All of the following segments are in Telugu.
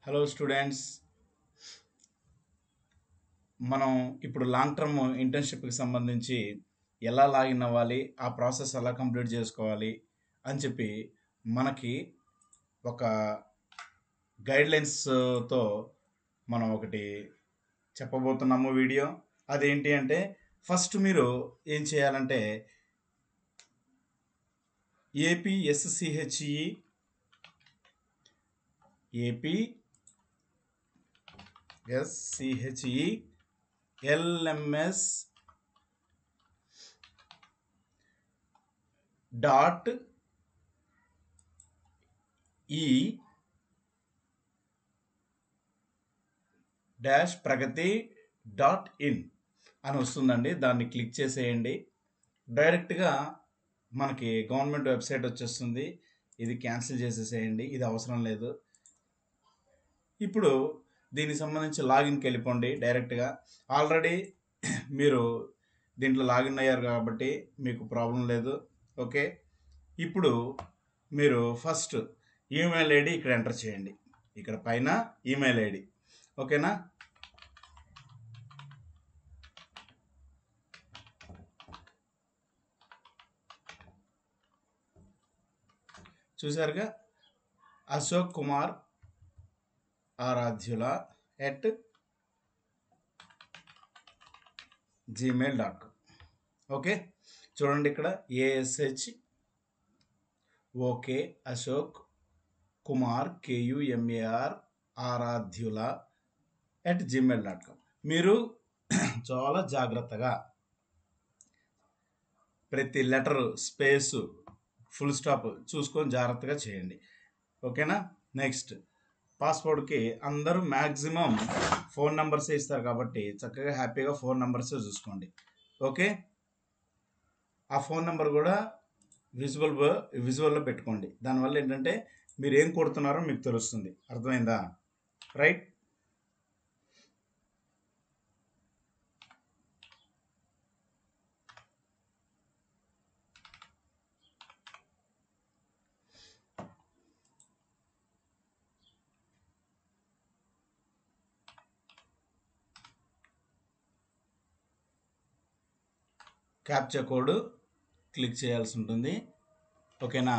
హలో స్టూడెంట్స్ మనం ఇప్పుడు లాంగ్ టర్మ్ ఇంటర్న్షిప్కి సంబంధించి ఎలా లాగిన్ అవ్వాలి ఆ ప్రాసెస్ ఎలా కంప్లీట్ చేసుకోవాలి అని చెప్పి మనకి ఒక గైడ్లైన్స్తో మనం ఒకటి చెప్పబోతున్నాము వీడియో అదేంటి అంటే ఫస్ట్ మీరు ఏం చేయాలంటే AP SCHE AP SCHE LMS dot e dash Pragati dot in అని వస్తుందండి దాన్ని క్లిక్ చేసేయండి డైరెక్ట్గా మనకి గవర్నమెంట్ వెబ్సైట్ వచ్చేస్తుంది ఇది క్యాన్సిల్ చేసేసేయండి ఇది అవసరం లేదు ఇప్పుడు దీనికి సంబంధించి లాగిన్కి వెళ్ళిపోండి డైరెక్ట్గా ఆల్రెడీ మీరు దీంట్లో లాగిన్ అయ్యారు కాబట్టి మీకు ప్రాబ్లం లేదు ఓకే ఇప్పుడు మీరు ఫస్ట్ ఈమెయిల్ ఐడి ఇక్కడ ఎంటర్ చేయండి ఇక్కడ పైన ఈమెయిల్ ఐడి ఓకేనా చూసారుగా Ashok Kumar Aradhyula at Gmail dot com okay చూడండి ఇక్కడ ASH okay Ashok Kumar KUMAR Aradhyula at Gmail dot com మీరు చాలా జాగ్రత్తగా ప్రతి లెటర్ స్పేసు ఫుల్ స్టాప్ చూసుకొని జాగ్రత్తగా చేయండి ఓకేనా నెక్స్ట్ పాస్వర్డ్కి అందరూ మ్యాక్సిమం ఫోన్ నెంబర్సే ఇస్తారు కాబట్టి చక్కగా హ్యాపీగా ఫోన్ నెంబర్సే చూసుకోండి ఓకే ఆ ఫోన్ నెంబర్ కూడా విజువల్ విజువల్లో పెట్టుకోండి దానివల్ల ఏంటంటే మీరు ఏం కొడుతున్నారో మీకు తెలుస్తుంది అర్థమైందా రైట్ క్యాప్చా కోడ్ క్లిక్ చేయాల్సి ఉంటుంది ఓకేనా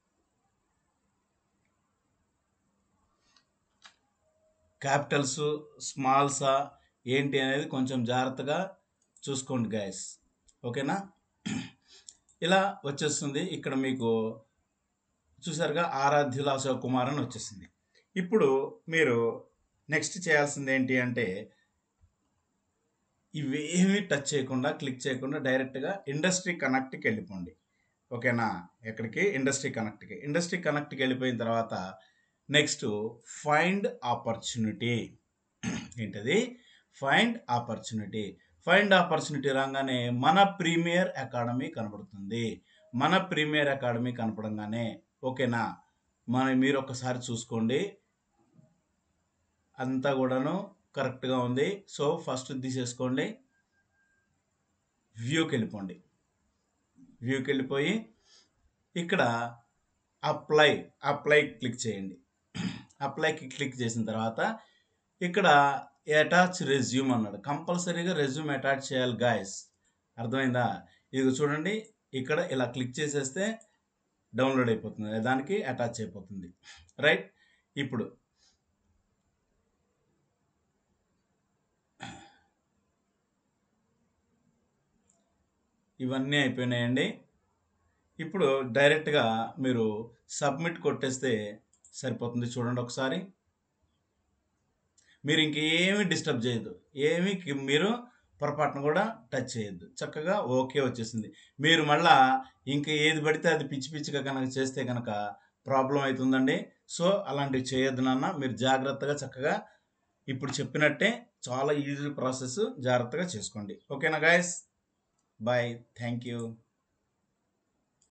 క్యాపిటల్స్ స్మాల్సా ఏంటి అనేది కొంచెం జాగ్రత్తగా చూసుకోండి గాయస్ ఓకేనా ఇలా వచ్చేస్తుంది ఇక్కడ మీకు చూసారుగా ఆరాధ్యుల అశోక్ కుమార్ అని వచ్చేసింది ఇప్పుడు మీరు నెక్స్ట్ చేయాల్సింది ఏంటి అంటే ఇవేమీ టచ్ చేయకుండా క్లిక్ చేయకుండా డైరెక్ట్గా ఇండస్ట్రీ కనెక్ట్కి వెళ్ళిపోండి ఓకేనా ఎక్కడికి ఇండస్ట్రీ కనెక్ట్కి ఇండస్ట్రీ కనెక్ట్కి వెళ్ళిపోయిన తర్వాత నెక్స్ట్ ఫైండ్ ఆపర్చునిటీ ఏంటది ఫైండ్ ఆపర్చునిటీ ఫైండ్ ఆపర్చునిటీ రాగానే మన ప్రీమియర్ అకాడమీ కనబడుతుంది మన ప్రీమియర్ అకాడమీ కనపడంగానే ఓకేనా మన మీరు ఒకసారి చూసుకోండి అంతా కూడాను కరెక్ట్గా ఉంది సో ఫస్ట్ తీసేసుకోండి వ్యూకి వెళ్ళిపోండి వ్యూకి వెళ్ళిపోయి ఇక్కడ అప్లై అప్లై క్లిక్ చేయండి అప్లైకి క్లిక్ చేసిన తర్వాత ఇక్కడ అటాచ్ రెజ్యూమ్ అన్నాడు కంపల్సరీగా రెజ్యూమ్ అటాచ్ చేయాలి గాయస్ అర్థమైందా ఇది చూడండి ఇక్కడ ఇలా క్లిక్ చేసేస్తే డౌన్లోడ్ అయిపోతుంది దానికి అటాచ్ అయిపోతుంది రైట్ ఇప్పుడు ఇవన్నీ అయిపోయినాయండి ఇప్పుడు డైరెక్ట్గా మీరు సబ్మిట్ కొట్టేస్తే సరిపోతుంది చూడండి ఒకసారి మీరు ఇంకేమీ డిస్టర్బ్ చేయొద్దు ఏమీ మీరు పొరపాటును కూడా టచ్ చేయొద్దు చక్కగా ఓకే వచ్చేసింది మీరు మళ్ళా ఇంకా ఏది పడితే అది పిచ్చి పిచ్చిగా కనుక చేస్తే కనుక ప్రాబ్లం అవుతుందండి సో అలాంటివి చేయొద్దు నాన్న మీరు జాగ్రత్తగా చక్కగా ఇప్పుడు చెప్పినట్టే చాలా ఈజీ ప్రాసెస్ జాగ్రత్తగా చేసుకోండి ఓకేనా గాయస్ Bye. Thank you.